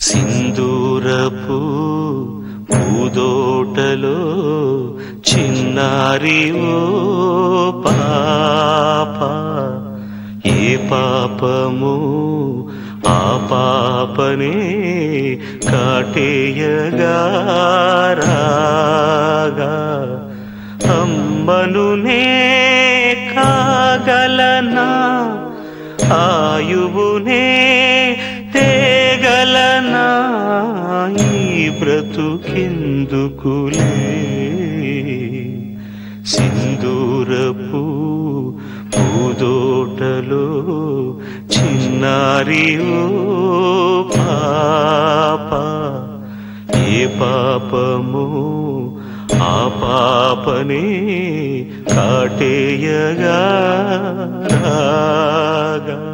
సింధూరపు పూదోటలో చిన్నారి ఓ పాప ఏ పాపము ఆ పాపనే కాటేయగా రాగా అమ్మను నే కాగలనా ఆయువునే తేగలనా ఈ బ్రతుకెందుకులే సింధూరపు పూదోటలో చిన్నారి ఓ పాప ఏ పాపము ఆ పాపనే కాటేయగా రాగా